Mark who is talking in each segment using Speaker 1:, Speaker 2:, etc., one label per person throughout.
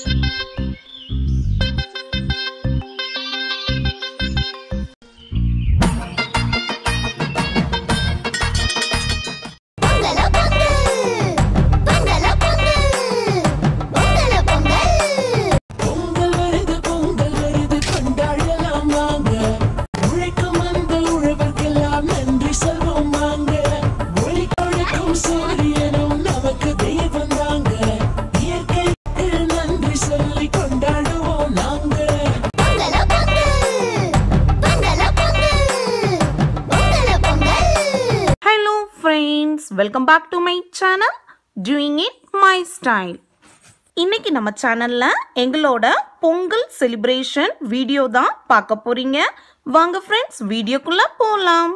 Speaker 1: பொங்கல பொங்கல் பொங்கல பொங்கல் பொங்கல பொங்கல்
Speaker 2: பொங்கல் வருது பொங்கல் வருது கொண்டாடலாம் வாங்க உழைக்கும் அந்த உழவர்க்கெல்லாம் நன்றி சொல்வோம் வாங்க ஒளி கொடுக்கும் சூரியனும் நமக்கு தெய்வம் தாங்க இயற்கைக்கு நன்றி சொல்லி கொண்டாடுவோம் நாங்க
Speaker 1: பொங்கல பொங்கல் பொங்கல பொங்கல் பொங்கல Pongal
Speaker 3: hello friends welcome back to my channel doing it my style இன்னைக்கு நம்ம சேனலில் எங்களோட பொங்கல் செலிப்ரேஷன் வீடியோ தான் பார்க்க போறீங்க வாங்க ஃப்ரெண்ட்ஸ் வீடியோக்குள்ளே போகலாம்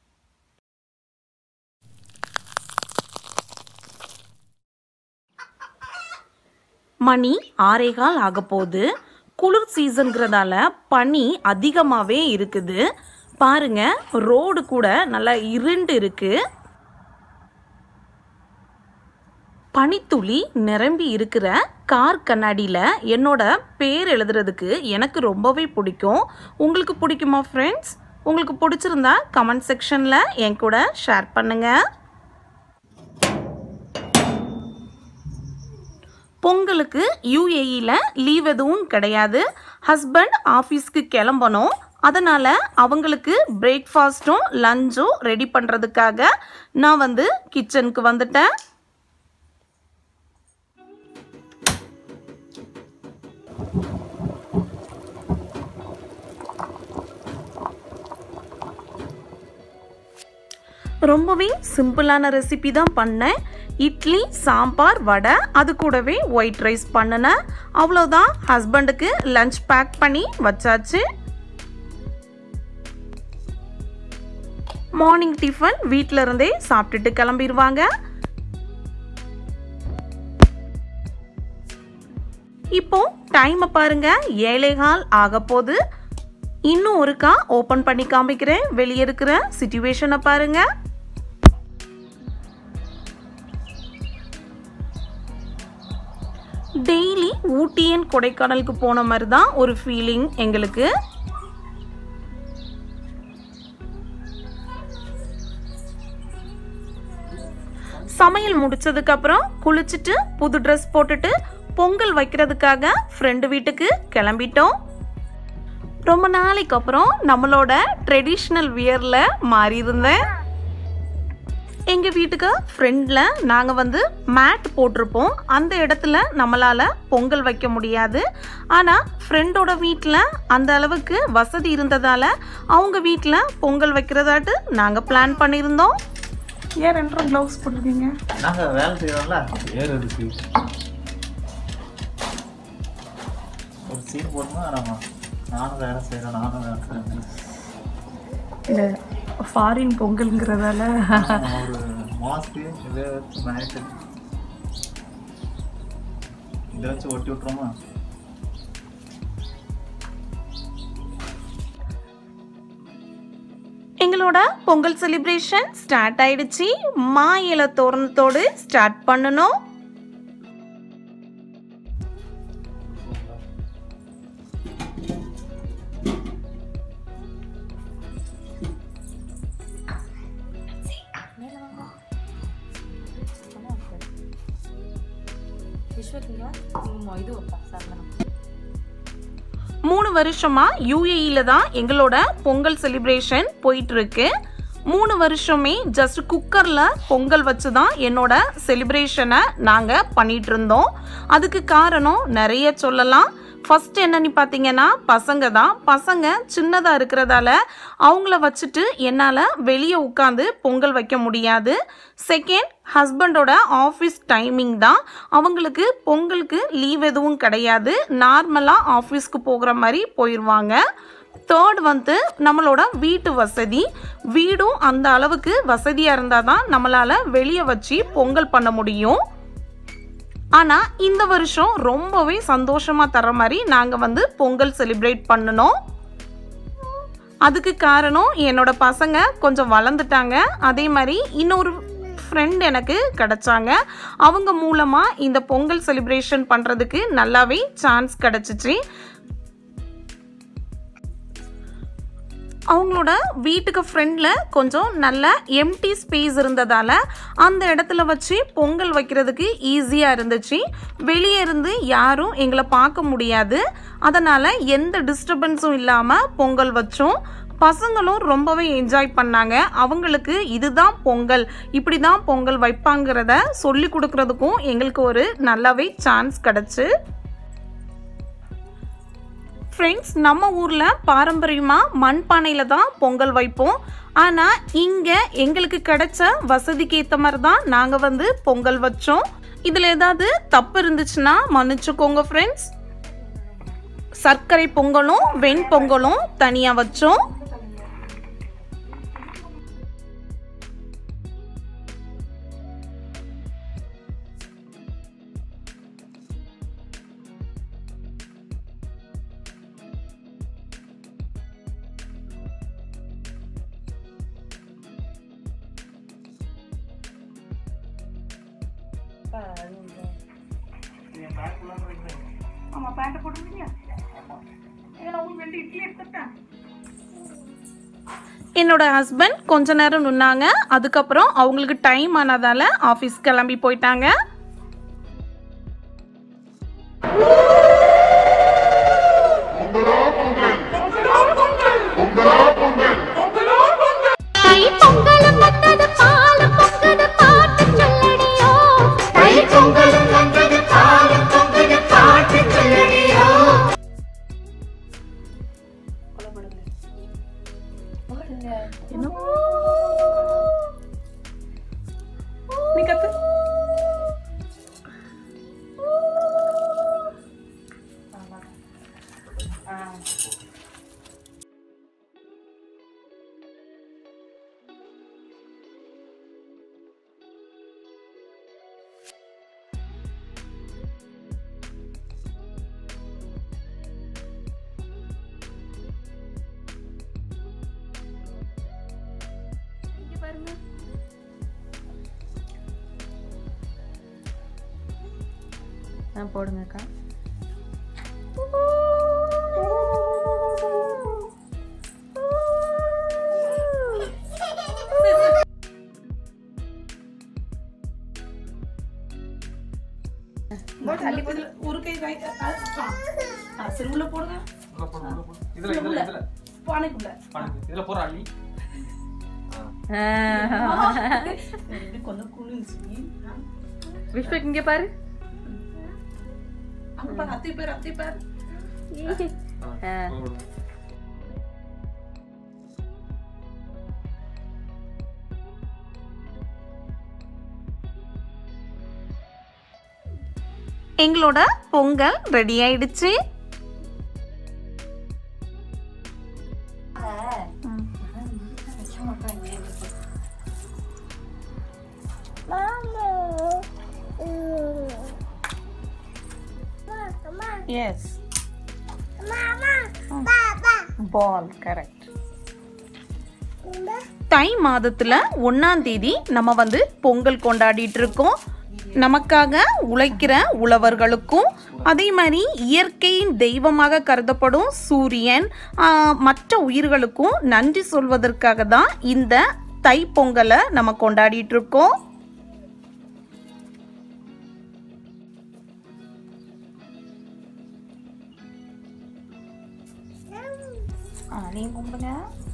Speaker 3: மணி ஆறேகால் ஆக போகுது குளிர் சீசன்கிறதால பனி அதிகமாகவே இருக்குது பாருங்க ரோடு கூட நல்லா இருண்டு இருக்கு பனித்துளி நிரம்பி இருக்கிற கார் கண்ணாடியில் என்னோட பேர் எழுதுறதுக்கு எனக்கு ரொம்பவே பிடிக்கும் உங்களுக்கு பிடிக்குமா ஃப்ரெண்ட்ஸ் உங்களுக்கு பிடிச்சிருந்தா கமெண்ட் செக்ஷனில் என் கூட ஷேர் பண்ணுங்கள் பொங்கலுக்கு யூஏஇயில் லீவ் எதுவும் கிடையாது ஹஸ்பண்ட் ஆஃபீஸ்க்கு கிளம்பணும் அதனால் அவங்களுக்கு பிரேக்ஃபாஸ்ட்டும் லஞ்சும் ரெடி பண்ணுறதுக்காக நான் வந்து கிச்சனுக்கு வந்துட்டேன் ரொம்பவே சிம்பிளான ரெசிபி தான் பண்ணேன் இட்லி சாம்பார் வடை அது கூடவே ஒயிட் ரைஸ் பண்ணினேன் அவ்வளோதான் ஹஸ்பண்டுக்கு லஞ்ச் பேக் பண்ணி வச்சாச்சு மார்னிங் டிஃபன் வீட்டில இருந்தே சாப்பிட்டுட்டு கிளம்பிடுவாங்க இப்போ டைமை பாருங்க ஏழேகால் ஆக போகுது இன்னும் ஒருக்கா ஓப்பன் பண்ணி காமிக்கிறேன் வெளியே இருக்கிற சுச்சுவேஷனை பாருங்க டெய்லி ஊட்டியன் கொடைக்கானலுக்கு போன மாதிரி தான் ஒரு ஃபீலிங் எங்களுக்கு சமையல் முடிச்சதுக்கு அப்புறம் குளிச்சுட்டு புது ட்ரெஸ் போட்டுட்டு பொங்கல் வைக்கிறதுக்காக ஃப்ரெண்டு வீட்டுக்கு கிளம்பிட்டோம் ரொம்ப நாளைக்கு அப்புறம் நம்மளோட ட்ரெடிஷ்னல் வியரில் மாறி இருந்தேன் எங்கள் வீட்டுக்கு ஃப்ரெண்டில் நாங்கள் வந்து மேட் போட்டிருப்போம் அந்த இடத்துல நம்மளால் பொங்கல் வைக்க முடியாது ஆனால் ஃப்ரெண்டோட வீட்டில் அந்த அளவுக்கு வசதி இருந்ததால் அவங்க வீட்டில் பொங்கல் வைக்கிறதாட்டு நாங்கள் பிளான் பண்ணியிருந்தோம் ஏன் ரெண்டரை க்ளவுஸ் போட்டிருக்கீங்க
Speaker 4: நாங்கள் வேலை செய்கிறோம்ல ஏறு இருக்கு ஒரு சீன் போடணும் நம்ம நானும் வேலை செய்கிறேன் நானும் வேலை செய்கிறேன்
Speaker 3: இல்லை ஃபாரின் பொங்கலுங்கிறதால
Speaker 4: ஒரு மாஸ்க்கு இதை வச்சு மேட்டு இதை வச்சு ஒட்டி விட்ருவோமா
Speaker 3: எங்களோட பொங்கல் செலிப்ரேஷன் ஸ்டார்ட் ஆயிடுச்சு மா இலை தோரணத்தோடு ஸ்டார்ட் பண்ணணும் மூணு வருஷமா யூஏஇல தான் எங்களோட பொங்கல் செலிப்ரேஷன் போயிட்டு இருக்கு மூணு வருஷமே ஜஸ்ட் குக்கர்ல பொங்கல் வச்சு தான் என்னோட செலிப்ரேஷனை நாங்க பண்ணிட்டு இருந்தோம் அதுக்கு காரணம் நிறைய சொல்லலாம் ஃபர்ஸ்ட் என்னன்னு பார்த்தீங்கன்னா பசங்க தான் பசங்க சின்னதாக இருக்கிறதால அவங்கள வச்சுட்டு என்னால் வெளியே உட்காந்து பொங்கல் வைக்க முடியாது செகண்ட் ஹஸ்பண்டோட ஆஃபீஸ் டைமிங் தான் அவங்களுக்கு பொங்கலுக்கு லீவ் எதுவும் கிடையாது நார்மலாக ஆஃபீஸ்க்கு போகிற மாதிரி போயிடுவாங்க தேர்ட் வந்து நம்மளோட வீட்டு வசதி வீடும் அந்த அளவுக்கு வசதியாக இருந்தால் தான் நம்மளால் வெளியே வச்சு பொங்கல் பண்ண முடியும் ஆனால் இந்த வருஷம் ரொம்பவே சந்தோஷமாக தர மாதிரி நாங்கள் வந்து பொங்கல் செலிப்ரேட் பண்ணணும் அதுக்கு காரணம் என்னோட பசங்க கொஞ்சம் வளர்ந்துட்டாங்க அதே மாதிரி இன்னொரு ஃப்ரெண்ட் எனக்கு கிடைச்சாங்க அவங்க மூலமாக இந்த பொங்கல் செலிப்ரேஷன் பண்ணுறதுக்கு நல்லாவே சான்ஸ் கிடச்சிச்சு அவங்களோட வீட்டுக்கு ஃப்ரெண்டில் கொஞ்சம் நல்ல எம்டி ஸ்பேஸ் இருந்ததால் அந்த இடத்துல வச்சு பொங்கல் வைக்கிறதுக்கு ஈஸியாக இருந்துச்சு வெளியே இருந்து யாரும் எங்களை பார்க்க முடியாது அதனால் எந்த டிஸ்டர்பன்ஸும் இல்லாமல் பொங்கல் வச்சோம் பசங்களும் ரொம்பவே என்ஜாய் பண்ணாங்க அவங்களுக்கு இதுதான் பொங்கல் இப்படி தான் பொங்கல் வைப்பாங்கிறத சொல்லி கொடுக்கறதுக்கும் எங்களுக்கு ஒரு நல்லாவே சான்ஸ் கிடச்சி ஃப்ரெண்ட்ஸ் நம்ம ஊரில் பாரம்பரியமாக மண்பானையில் தான் பொங்கல் வைப்போம் ஆனால் இங்கே எங்களுக்கு கிடைச்ச வசதிக்கு ஏற்ற மாதிரி தான் நாங்கள் வந்து பொங்கல் வச்சோம் இதில் ஏதாவது தப்பு இருந்துச்சுன்னா மன்னிச்சுக்கோங்க ஃப்ரெண்ட்ஸ் சர்க்கரை பொங்கலும் வெண்பொங்கலும் தனியாக வச்சோம் ஆமாம் பேண்ட்டை போட்டுருக்கீங்க ரெண்டு இட்லி எடுத்துட்டேன் என்னோட ஹஸ்பண்ட் கொஞ்ச நேரம் நின்னாங்க அதுக்கப்புறம் அவங்களுக்கு டைம் ஆனதால ஆஃபீஸ் கிளம்பி போயிட்டாங்க
Speaker 1: தை பொங்கலும் வந்தது பாலும் பொங்குது பாட்டு சொல்லடியோ தை பொங்கலும் வந்தது பாலும் பொங்குது பாட்டு சொல்லடியோ
Speaker 3: நீ கத்து
Speaker 5: போடுங்கக்கா
Speaker 3: ஒரு கை கை சிறுவுல போடுங்க
Speaker 4: இதுல இதுல இதுல
Speaker 3: பானைக்குள்ள
Speaker 4: பாருங்க. இதுல போற அள்ளி
Speaker 3: கொஞ்சம் குளிர்ச்சி
Speaker 5: விஸ்வக் இங்க பாரு
Speaker 3: அங்க பாரு அத்தை பேர் அத்தை பேர்
Speaker 5: ஆ.
Speaker 3: எங்களோட பொங்கல் ரெடி ஆயிடுச்சு எஸ் பால் கரெக்ட் தை மாதத்துல ஒன்னாம் தேதி நம்ம வந்து பொங்கல் கொண்டாடிட்டு இருக்கோம் நமக்காக உழைக்கிற உழவர்களுக்கும் அதே மாதிரி இயற்கையின் தெய்வமாக கருதப்படும் சூரியன் ஆஹ், மற்ற உயிர்களுக்கும் நன்றி சொல்வதற்காக தான் இந்த தை பொங்கலை நம்ம கொண்டாடிட்டு இருக்கோம் ஆ, நீ கும்பிடுங்க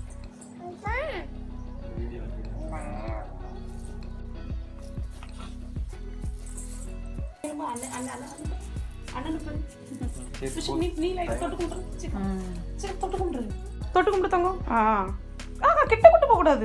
Speaker 3: நீ நீ லைட் தொட்டு கும்பிடு சரி, சரி தொட்டு கும்பிடு தொட்டு கும்பிடு தங்கம் ஆ ஆ கிட்ட கொண்டு போக கூடாது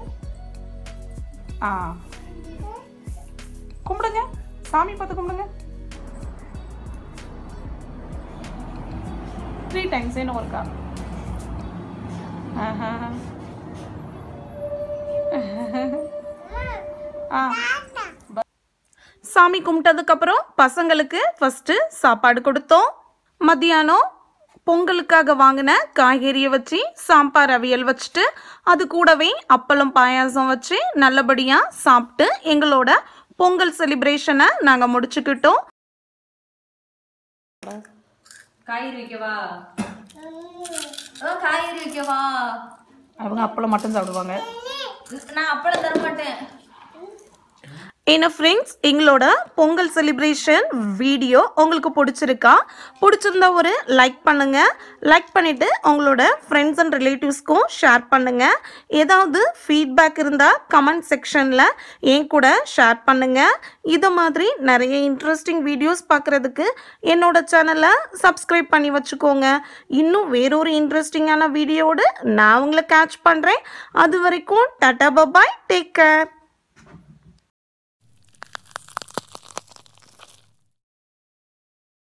Speaker 3: ஆ கும்பிடுங்க சாமி பார்த்து கும்பிடுங்க த்ரீ டைம்ஸ் என்ன ஒர்க்கா ஆஹா ஆ சாமி கும்பிட்டதுக்கப்புறம் பசங்களுக்கு ஃபஸ்ட்டு சாப்பாடு கொடுத்தோம் மத்தியானம் பொங்கலுக்காக வாங்கின காய்கறியை வச்சு சாம்பார் அவியல் வச்சுட்டு அது கூடவே அப்பளம் பாயாசம் வச்சு நல்லபடியாக சாப்பிட்டு எங்களோட பொங்கல் செலிப்ரேஷனை நாங்கள் முடிச்சுக்கிட்டோம்
Speaker 5: காய்கறி வைக்கவா அதான் காய்கறி வைக்கவா
Speaker 3: அவங்க அப்பளம் மட்டும் சாப்பிடுவாங்க
Speaker 5: நான் அப்பளம் தர மாட்டேன்
Speaker 3: என்ன ஃப்ரெண்ட்ஸ் எங்களோட பொங்கல் செலிப்ரேஷன் வீடியோ உங்களுக்கு பிடிச்சிருக்கா பிடிச்சிருந்தா ஒரு லைக் பண்ணுங்க லைக் பண்ணிட்டு உங்களோட ஃப்ரெண்ட்ஸ் அண்ட் ரிலேட்டிவ்ஸ்க்கும் ஷேர் பண்ணுங்க ஏதாவது ஃபீட்பேக் இருந்தால் கமெண்ட் செக்ஷனில் என் கூட ஷேர் பண்ணுங்க இது மாதிரி நிறைய இன்ட்ரெஸ்டிங் வீடியோஸ் பார்க்குறதுக்கு என்னோட சேனலை சப்ஸ்கிரைப் பண்ணி வச்சுக்கோங்க இன்னும் வேறொரு இன்ட்ரெஸ்டிங்கான வீடியோடு நான் உங்களை கேட்ச் பண்ணுறேன் அது வரைக்கும் டாட்டா பபாய் டேக் கேர்